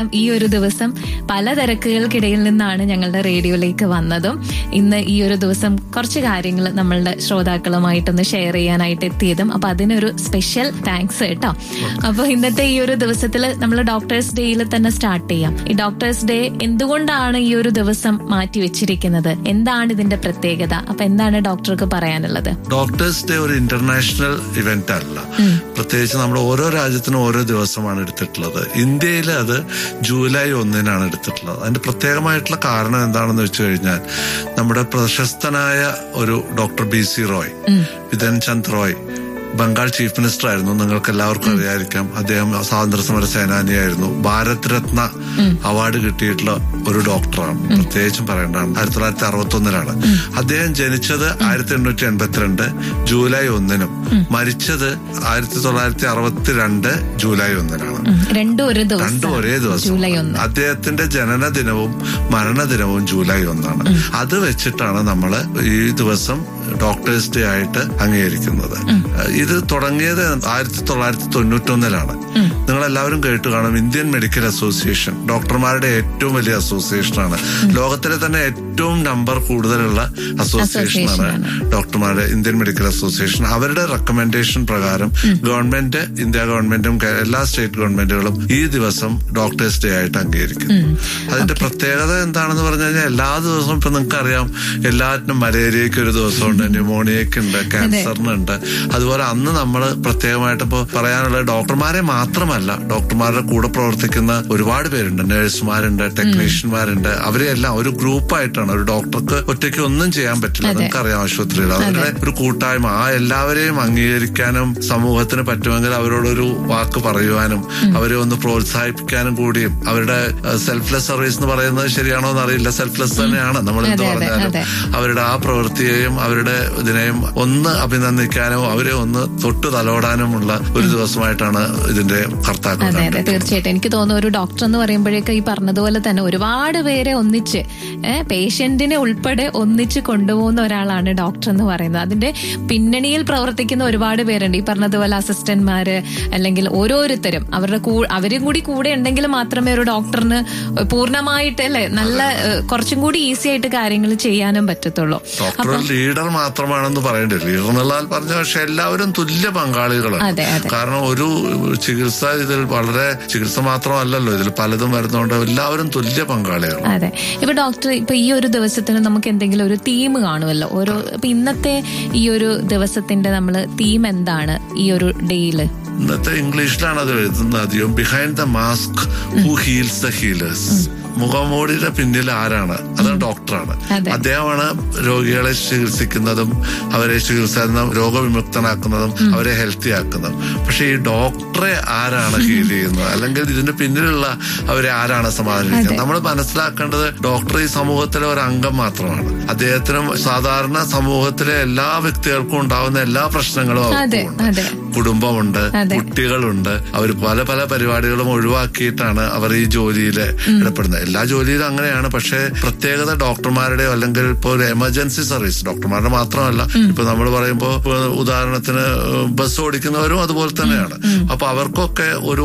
ഈ ഒരു ദിവസം പല തിരക്കുകൾക്കിടയിൽ നിന്നാണ് ഞങ്ങളുടെ റേഡിയോയിലേക്ക് വന്നതും ഇന്ന് ഈ ഒരു ദിവസം കുറച്ച് കാര്യങ്ങൾ നമ്മളുടെ ശ്രോതാക്കളുമായിട്ടൊന്ന് ഷെയർ ചെയ്യാനായിട്ട് എത്തിയതും അപ്പൊ അതിനൊരു സ്പെഷ്യൽ താങ്ക്സ് കേട്ടോ അപ്പൊ ഇന്നത്തെ ഈ ഒരു ദിവസത്തിൽ നമ്മൾ ഡോക്ടേഴ്സ് ഡേയിൽ തന്നെ സ്റ്റാർട്ട് ചെയ്യാം ഈ ഡോക്ടേഴ്സ് ഡേ എന്തുകൊണ്ടാണ് ഈ ഒരു ദിവസം മാറ്റി വെച്ചിരിക്കുന്നത് എന്താണ് ഇതിന്റെ പ്രത്യേകത അപ്പൊ എന്താണ് ഡോക്ടർക്ക് പറയാനുള്ളത് ഡോക്ടേഴ്സ് ഡേ ഒരു ഇന്റർനാഷണൽ ഇവന്റ് അല്ല പ്രത്യേകിച്ച് നമ്മൾ ഓരോ രാജ്യത്തിനും ഓരോ ദിവസമാണ് എടുത്തിട്ടുള്ളത് ഇന്ത്യയിൽ അത് ജൂലൈ ഒന്നിനാണ് എടുത്തിട്ടുള്ളത് അതിന്റെ പ്രത്യേകമായിട്ടുള്ള കാരണം എന്താണെന്ന് വെച്ച് കഴിഞ്ഞാൽ നമ്മുടെ പ്രശസ്തനായ ഒരു doctor B C Roy Bidhan Chandra Roy Bengal chief minister ആയിരുന്നു നിങ്ങൾക്ക് എല്ലാവർക്കും അറിയാതിരിക്കാം അദ്ദേഹം സ്വാതന്ത്ര്യ സമര സേനാനിയായിരുന്നു ഭാരത് രത്ന അവാർഡ് കിട്ടിയിട്ടുള്ള ഒരു ഡോക്ടറാണ് പ്രത്യേകിച്ചും പറയേണ്ടതാണ് ആയിരത്തി തൊള്ളായിരത്തി അറുപത്തി ഒന്നിലാണ് അദ്ദേഹം ജനിച്ചത് ആയിരത്തി എണ്ണൂറ്റി എൺപത്തിരണ്ട് ജൂലൈ ഒന്നിനും മരിച്ചത് ആയിരത്തി തൊള്ളായിരത്തി അറുപത്തിരണ്ട് ജൂലൈ ഒന്നിനാണ് ഉം, രണ്ടും ഒരു ദിവസം രണ്ടും ഒരേ ദിവസം ജൂലൈ ഒന്ന് അദ്ദേഹത്തിന്റെ ജനനദിനവും മരണദിനവും ജൂലൈ ഒന്നാണ് അത് വെച്ചിട്ടാണ് നമ്മൾ ഈ ദിവസം ഡോക്ടേഴ്സ് ഡേ ആയിട്ട് അംഗീകരിക്കുന്നത് ഇത് തുടങ്ങിയത് ആയിരത്തി തൊള്ളായിരത്തി തൊണ്ണൂറ്റി ഒന്നിലാണ് നിങ്ങൾ എല്ലാവരും കേട്ട് കാണും ഇന്ത്യൻ മെഡിക്കൽ അസോസിയേഷൻ ഡോക്ടർമാരുടെ ഏറ്റവും വലിയ അസോസിയേഷനാണ് ലോകത്തിലെ തന്നെ ഏറ്റവും നമ്പർ കൂടുതലുള്ള അസോസിയേഷനാണ് ഡോക്ടർമാരുടെ ഇന്ത്യൻ മെഡിക്കൽ അസോസിയേഷൻ അവരുടെ റെക്കമെൻഡേഷൻ പ്രകാരം ഗവൺമെന്റ് ഇന്ത്യ ഗവൺമെന്റും കേ- എല്ലാ സ്റ്റേറ്റ് ഗവൺമെന്റുകളും ഈ ദിവസം ഡോക്ടേഴ്സ് ഡേ ആയിട്ട് അംഗീകരിക്കുന്നു അതിന്റെ പ്രത്യേകത എന്താണെന്ന് പറഞ്ഞു കഴിഞ്ഞാൽ എല്ലാ ദിവസവും ഇപ്പൊ നിങ്ങൾക്ക് അറിയാം എല്ലാറ്റിനും മലേറിയക്ക് ഒരു ദിവസമുണ്ട് ന്യൂമോണിയക്ക് ഉണ്ട് ക്യാൻസറിനുണ്ട് അതുപോലെ അന്ന് നമ്മൾ പ്രത്യേകമായിട്ട് ഇപ്പോൾ പറയാനുള്ള ഡോക്ടർമാരെ മാത്രമല്ല ഡോക്ടർമാരുടെ കൂടെ പ്രവർത്തിക്കുന്ന ഒരുപാട് പേരുണ്ട് നഴ്സുമാരുണ്ട് ടെക്നീഷ്യന്മാരുണ്ട് അവരെ എല്ലാം ഒരു ഗ്രൂപ്പായിട്ടാണ് ഒരു ഡോക്ടർക്ക് ഒറ്റയ്ക്ക് ഒന്നും ചെയ്യാൻ പറ്റില്ല നിങ്ങൾക്ക് അറിയാം ആശുപത്രിയിൽ അവരുടെ ഒരു കൂട്ടായ്മ ആ എല്ലാവരെയും അംഗീകരിക്കാനും സമൂഹത്തിന് പറ്റുമെങ്കിൽ അവരോടൊരു വാക്ക് പറയുവാനും അവരെ ഒന്ന് പ്രോത്സാഹിപ്പിക്കാനും കൂടിയും അവരുടെ സെൽഫ്ലെസ് സർവീസ് എന്ന് പറയുന്നത് ശരിയാണോ എന്ന് അറിയില്ല സെൽഫ്ലെസ് തന്നെയാണ് നമ്മൾ എന്ത് അതെ, അതെ, പറഞ്ഞാലും അതെ. അവരുടെ ആ പ്രവൃത്തിയെയും അവരുടെ ഇതിനെയും ഒന്ന് അഭിനന്ദിക്കാനോ അവരെ ഒന്ന് തൊട്ട് തലോടാനുമുള്ള ഒരു ദിവസമായിട്ടാണ് ഇതിന്റെ കർത്താക്കൾ അതെ അതെ തീർച്ചയായിട്ടും എനിക്ക് തോന്നുന്നു ഒരു ഡോക്ടർ എന്ന് പറയുമ്പോഴേക്ക് ഈ പറഞ്ഞതുപോലെ തന്നെ ഒരുപാട് പേരെ ഒന്നിച്ച് പേഷ്യന്റിനെ ഉൾപ്പെടെ ഒന്നിച്ച് കൊണ്ടുപോകുന്ന ഒരാളാണ് ഡോക്ടർ എന്ന് പറയുന്നത് അതിന്റെ പിന്നണിയിൽ പ്രവർത്തിക്കുന്ന ഒരുപാട് പേരുണ്ട് ഈ പറഞ്ഞതുപോലെ അസിസ്റ്റന്റ്മാര് അല്ലെങ്കിൽ ഓരോരുത്തരും അവരുടെ കൂ- അവരും കൂടി കൂടെ ഉണ്ടെങ്കിൽ മാത്രമേ ഒരു ഡോക്ടറിന് പൂർണ്ണമായിട്ട് അല്ലെ നല്ല ഏഹ്, കുറച്ചും കൂടി ഈസി ആയിട്ട് കാര്യങ്ങൾ ചെയ്യാനും പറ്റത്തുള്ളൂ ഡോക്ടർ ഒരു ലീഡർ മാത്രമാണെന്ന് പറയേണ്ടി വരും ലീഡർ എന്നുള്ള പറഞ്ഞ പക്ഷെ എല്ലാവരും തുല്യ പങ്കാളികളാണ് അതെ അതെ കാരണം ഒരു ചികിത്സ ഇതിൽ വളരെ ചികിത്സ മാത്രമല്ലല്ലോ ഇതിൽ പലതും വരുന്നതുകൊണ്ട് എല്ലാവരും തുല്യ പങ്കാളികളാണ് അതെ ഇപ്പൊ ഡോക്ടർ ഇപ്പൊ ഈ ഒരു ദിവസത്തിന് നമുക്ക് എന്തെങ്കിലും ഒരു തീം കാണുമല്ലോ ഓരോ ഇപ്പൊ ഇന്നത്തെ ഈ ഒരു ദിവസത്തിന്റെ നമ്മൾ തീം എന്താണ് ഈ ഒരു ഡേയില് ഇന്നത്തെ ഇംഗ്ലീഷിലാണ് അത് എഴുതുന്നത് അധികം behind the mask who heals the healers മുഖംമൂടിയുടെ പിന്നിൽ ആരാണ് അത് ഡോക്ടറാണ് അതെ. അദ്ദേഹമാണ് രോഗികളെ ചികിത്സിക്കുന്നതും അവരെ ചികിത്സ രോഗവിമുക്തനാക്കുന്നതും അവരെ ഹെൽത്തി ആക്കുന്നതും പക്ഷെ ഈ ഡോക്ടറെ ആരാണ് ഹീൽ ചെയ്യുന്നത് അല്ലെങ്കിൽ ഇതിന്റെ പിന്നിലുള്ള അവരെ ആരാണ് സമാധാനിക്കുന്നത് നമ്മൾ മനസ്സിലാക്കേണ്ടത് ഡോക്ടർ ഈ സമൂഹത്തിലെ ഒരു അംഗം മാത്രമാണ് അദ്ദേഹത്തിനും സാധാരണ സമൂഹത്തിലെ എല്ലാ വ്യക്തികൾക്കും ഉണ്ടാവുന്ന എല്ലാ പ്രശ്നങ്ങളും അതെ അവർക്കുമുണ്ട് അതെ കുടുംബമുണ്ട് അതെ. കുട്ടികളുണ്ട് അവർ പല പല പരിപാടികളും ഒഴിവാക്കിയിട്ടാണ് അവർ ഈ ജോലിയിൽ ഇടപെടുന്നത് എല്ലാ ജോലിയിലും അങ്ങനെയാണ് പക്ഷേ പ്രത്യേകത ഡോക്ടർമാരുടെയോ അല്ലെങ്കിൽ ഇപ്പോൾ ഒരു എമർജൻസി സർവീസ് ഡോക്ടർമാരുടെ മാത്രമല്ല ഇപ്പൊ നമ്മൾ പറയുമ്പോൾ ഇപ്പൊ ഉദാഹരണത്തിന് ബസ് ഓടിക്കുന്നവരും അതുപോലെ തന്നെയാണ് അപ്പൊ അവർക്കൊക്കെ ഒരു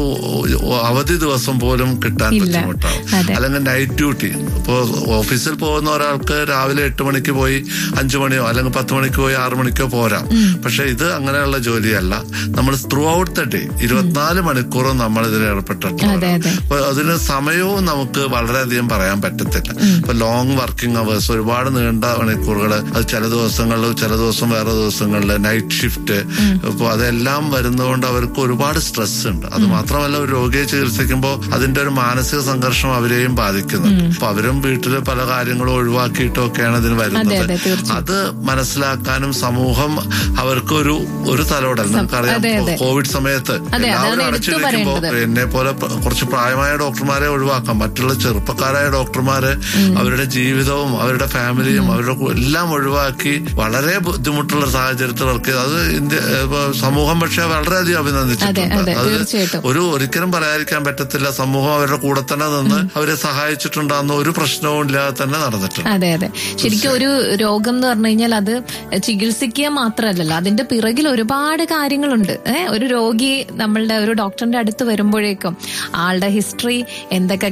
അവധി ദിവസം പോലും കിട്ടാൻ ഇല്ല. ബുദ്ധിമുട്ടാണ് അതെ. അല്ലെങ്കിൽ നൈറ്റ് ഡ്യൂട്ടി ഇപ്പോ ഓഫീസിൽ പോകുന്ന ഒരാൾക്ക് രാവിലെ എട്ട് മണിക്ക് പോയി അഞ്ചു മണിയോ അല്ലെങ്കിൽ പത്ത് മണിക്ക് പോയി ആറു മണിക്കോ പോരാം പക്ഷെ ഇത് അങ്ങനെയുള്ള ജോലിയല്ല നമ്മൾ ത്രൂ ഔട്ട് ദ ഡേ ഇരുപത്തിനാല് മണിക്കൂറും നമ്മൾ ഇതിൽ അതെ, ഏർപ്പെട്ടിട്ടുണ്ട് അതെ. അപ്പൊ അതിന് സമയവും നമുക്ക് വളരെയധികം പറയാൻ പറ്റത്തില്ല ഇപ്പൊ ലോങ് വർക്കിംഗ് അവേഴ്സ് ഒരുപാട് നീണ്ട മണിക്കൂറുകൾ അത് ചില ദിവസങ്ങളിൽ ചില ദിവസം വേറെ ദിവസങ്ങളിൽ നൈറ്റ് ഷിഫ്റ്റ് അപ്പൊ അതെല്ലാം വരുന്നതുകൊണ്ട് അവർക്ക് ഒരുപാട് സ്ട്രെസ് ഉണ്ട് അത് മാത്രമല്ല ഒരു രോഗിയെ ചികിത്സിക്കുമ്പോൾ അതിന്റെ ഒരു മാനസിക സംഘർഷം അവരെയും ബാധിക്കുന്നുണ്ട് അപ്പൊ അവരും വീട്ടില് പല കാര്യങ്ങളും ഒഴിവാക്കിയിട്ടും ഒക്കെയാണ് ഇതിന് അതെ, വരുന്നത് അതെ, തീർച്ചയായും. അത് മനസ്സിലാക്കാനും സമൂഹം അവർക്കൊരു ഒരു തലോടൽ നമുക്കറിയാം അതെ, അതെ. കോവിഡ് സമയത്ത് അതെ, എല്ലാവരും അതാണ് എടുത്തു അടച്ചിരിക്കുമ്പോ പറയേണ്ടത്. എന്നെ പോലെ പ- കുറച്ച് പ്രായമായ ഡോക്ടർമാരെ ഒഴിവാക്കാം മറ്റുള്ള ചെറുപ്പക്കാരായ ഡോക്ടർമാര് അവരുടെ ജീവിതവും അവരുടെ ഫാമിലിയും അവരുടെ കു- എല്ലാം ഒഴിവാക്കി വളരെ ബുദ്ധിമുട്ടുള്ള സാഹചര്യത്തിൽ വർക്ക് ചെയ്ത് അത് ഇന്ത്യ ഇപ്പൊ സമൂഹം പക്ഷെ വളരെയധികം അതെ, അഭിനന്ദിച്ചിട്ടുണ്ട് അതെ, അത് തീർച്ചയായിട്ടും. ഒരു ഒരിക്കലും പറയാതിരിക്കാൻ പറ്റത്തില്ല സമൂഹം അവരുടെ കൂടെ തന്നെ നിന്ന് അവരെ സഹായിച്ചിട്ടുണ്ടാകുന്ന ഒരു പ്രശ്നവും ഇല്ലാതെ തന്നെ നടന്നിട്ടുണ്ട് അതെ അതെ ശരിക്കും ഒരു രോഗം എന്ന് പറഞ്ഞു കഴിഞ്ഞാൽ അത് ചികിത്സിക്കുക മാത്രമല്ലല്ലോ അതിന്റെ പിറകിൽ ഒരുപാട് കാര്യങ്ങളുണ്ട് ഏഹ് ഒരു രോഗി നമ്മളുടെ ഒരു ഡോക്ടറിന്റെ അടുത്ത് വരുമ്പോഴേക്കും ആളുടെ ഹിസ്റ്ററി എന്തൊക്കെ